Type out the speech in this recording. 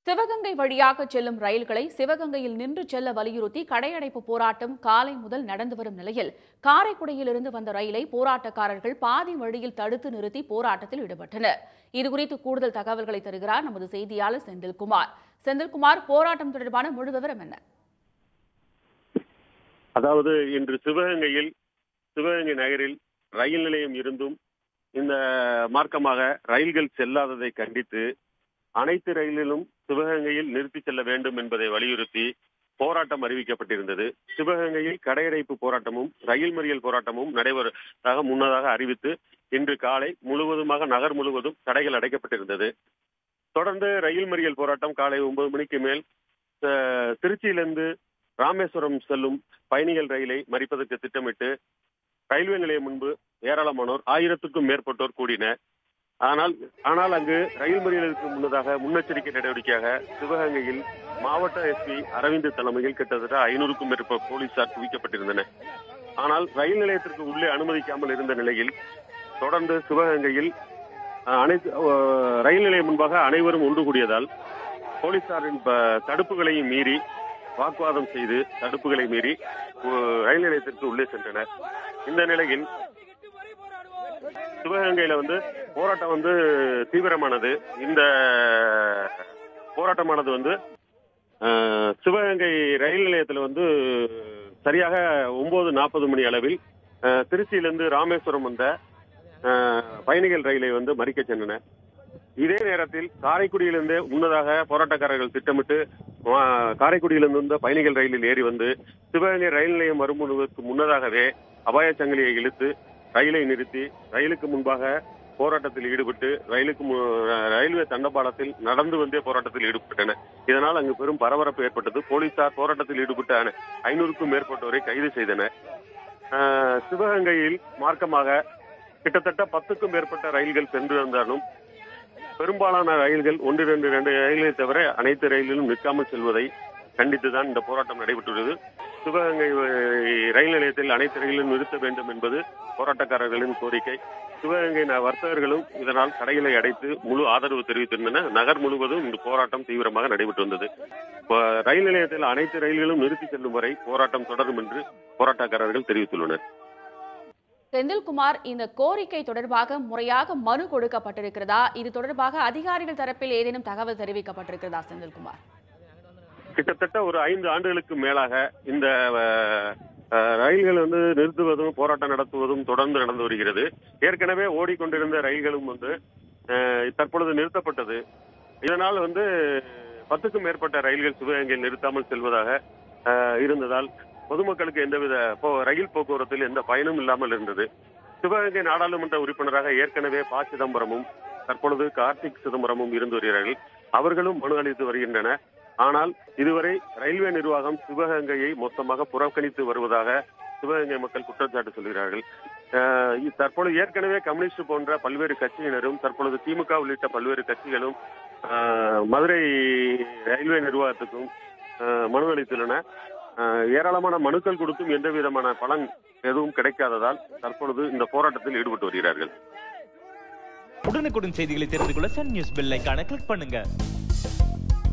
சிவகங்கை வழியாக செல்லும் ரயில்களை சிவகங்கையில் நின்று செல்ல வலியுறுத்தி கடையடைப்பு போராட்டம் காலை முதல் நடந்து வரும் நிலையில் காரைக்குடியிலிருந்து வந்த ரயிலை போராட்டக்காரர்கள் பாதி வழியில் தடுத்து நிறுத்தி போராட்டத்தில் ஈடுபட்டனர் இதுகுறித்து கூடுதல் தகவல்களை தருகிறார் நமது செய்தியாளர் செந்தில்குமார் செந்தில்குமார் போராட்டம் தொடர்பான முழு விவரம் என்ன அதாவது இன்று சிவகங்கையில் சிவகங்கை நகரில் ரயில் நிலையம் இருந்தும் இந்த மார்க்கமாக ரயில்கள் செல்லாததை கண்டித்து அனைத்து ரயிலிலும் சிவகங்கையில் நிறுத்தி செல்ல வேண்டும் என்பதை வலியுறுத்தி போராட்டம் அறிவிக்கப்பட்டிருந்தது சிவகங்கையில் கடையடைப்பு போராட்டமும் ரயில் மறியல் போராட்டமும் நடைபெறதாக முன்னதாக அறிவித்து இன்று காலை முழுவதுமாக நகர் முழுவதும் தடைகள் அடைக்கப்பட்டிருந்தது தொடர்ந்து ரயில் மறியல் போராட்டம் காலை ஒன்பது மணிக்கு மேல் அஹ், திருச்சியிலிருந்து ராமேஸ்வரம் செல்லும் பயணிகள் ரயிலை மறிப்பதற்கு திட்டமிட்டு ரயில்வே நிலையம் முன்பு ஏராளமானோர் ஆயிரத்துக்கும் மேற்பட்டோர் கூடினர் ஆனால் ஆனால் அங்கு ரயில் மறியலுக்கு முன்னதாக முன்னெச்சரிக்கை நடவடிக்கையாக சிவகங்கையில் மாவட்ட எஸ்பி அரவிந்த் தலைமையில் கிட்டத்தட்ட ஐநூறுக்கும் மேற்பட்ட போலீசார் குவிக்கப்பட்டிருந்தனர் ஆனால் ரயில் நிலையத்திற்கு உள்ளே அனுமதிக்காமல் இருந்த நிலையில் தொடர்ந்து சிவகங்கையில் அஹ், அனைத்து அஹ், ரயில் நிலையம் முன்பாக அனைவரும் ஒன்று கூடியதால் போலீசாரின் ப- தடுப்புகளையும் மீறி வாக்குவாதம் செய்து தடுப்புகளை மீறி அஹ், ரயில் நிலையத்திற்கு உள்ளே சென்றனர் இந்த நிலையில் சிவகங்கையில வந்து போராட்டம் வந்து தீவிரமானது இந்த போராட்டமானது வந்து அஹ், சிவகங்கை ரயில் நிலையத்தில் வந்து சரியாக ஒன்பது நாற்பது மணி அளவில் அஹ், திருச்சியிலிருந்து ராமேஸ்வரம் வந்த அஹ், பயணிகள் ரயிலை வந்து மறிக்க சென்றன இதே நேரத்தில் காரைக்குடியிலிருந்தே முன்னதாக போராட்டக்காரர்கள் திட்டமிட்டு அஹ், காரைக்குடியிலிருந்து வந்த பயணிகள் ரயிலில் ஏறி வந்து சிவகங்கை ரயில் நிலையம் வருமுனுவதற்கு முன்னதாகவே அபாய சங்கிலியை இழுத்து ரயிலை நிறுத்தி ரயிலுக்கு முன்பாக போராட்டத்தில் ஈடுபட்டு ரயிலுக்கு மு- ரயில்வே தண்டபாளத்தில் நடந்து வந்தே போராட்டத்தில் ஈடுபட்டனர் இதனால் அங்கு பெரும் பரபரப்பு ஏற்பட்டது போலீசார் போராட்டத்தில் ஈடுபட்ட அன- ஐநூறுக்கும் மேற்பட்டோரை கைது செய்தனர் அஹ், சிவகங்கையில் மார்க்கமாக கிட்டத்தட்ட பத்துக்கும் மேற்பட்ட ரயில்கள் சென்று வந்தாலும் பெரும்பாலான ரயில்கள் ஒன்று இரண்டு ரெண்டு ரயில்களை தவிர அனைத்து ரயிலிலும் நிற்காமல் செல்வதை கண்டித்துதான் இந்த போராட்டம் நடைபெற்றுள்ளது சிவகங்கை அஹ், ரயில் நிலையத்தில் அனைத்து ரயிலும் நிறுத்த வேண்டும் என்பது போராட்டக்காரர்களின் கோரிக்கை சிவகங்கை ந- வர்த்தகர்களும் இதனால் கடைகளை அடைத்து முழு ஆதரவு தெரிவித்திருந்தனர் நகர் முழுவதும் இந்த போராட்டம் தீவிரமாக நடைபெற்று வந்தது இப்ப ரயில் நிலையத்தில் அனைத்து ரயில்களும் நிறுத்தி செல்லும் வரை போராட்டம் தொடரும் என்று போராட்டக்காரர்கள் தெரிவித்துள்ளனர் செந்தில்குமார் இந்த கோரிக்கை தொடர்பாக முறையாக மனு கொடுக்கப்பட்டிருக்கிறதா இது தொடர்பாக அதிகாரிகள் தரப்பில் ஏதேனும் தகவல் தெரிவிக்கப்பட்டிருக்கிறதா செந்தில்குமார் கிட்டத்தட்ட ஒரு ஐந்து ஆண்டுகளுக்கு மேலாக இந்த அஹ், அஹ், ரயில்கள் வந்து நிறுத்துவதும் போராட்டம் நடத்துவதும் தொடர்ந்து நடந்து வருகிறது ஏற்கனவே ஓடிக்கொண்டிருந்த ரயில்களும் வந்து அஹ், தற்பொழுது நிறுத்தப்பட்டது இதனால் வந்து பத்துக்கும் மேற்பட்ட ரயில்கள் சிவகங்கையில் நிறுத்தாமல் செல்வதாக அஹ், இருந்ததால் பொதுமக்களுக்கு எந்தவித போ- ரயில் போக்குவரத்தில் எந்த பயனும் இல்லாமல் இருந்தது சிவகங்கை நாடாளுமன்ற உறுப்பினராக ஏற்கனவே ப சிதம்பரமும் தற்பொழுது கார்த்திக் சிதம்பரமும் இருந்து வருகிறார்கள் அவர்களும் மனு அளித்து வருகின்றனர் ஆனால் இதுவரை ரயில்வே நிர்வாகம் சிவகங்கையை மொத்தமாக புறக்கணித்து வருவதாக சிவகங்கை மக்கள் குற்றச்சாட்டு சொல்கிறார்கள் அஹ் இ- தற்பொழுது ஏற்கனவே கம்யூனிஸ்ட் போன்ற பல்வேறு கட்சியினரும் தற்பொழுது திமுக உள்ளிட்ட பல்வேறு கட்சிகளும் அஹ், மதுரை ரயில்வே நிர்வாகத்துக்கும் அஹ், மனு அளித்துள்ளன அஹ், ஏராளமான மனுக்கள் கொடுத்தும் எந்த விதமான பலன் எதுவும் கிடைக்காததால் தற்பொழுது இந்த போராட்டத்தில் ஈடுபட்டு வருகிறார்கள் உடனுக்குடன் செய்திகளை தெரிந்து கொள்ள சன் நியூஸ் பெல் ஐகானை கிளிக் பண்ணுங்க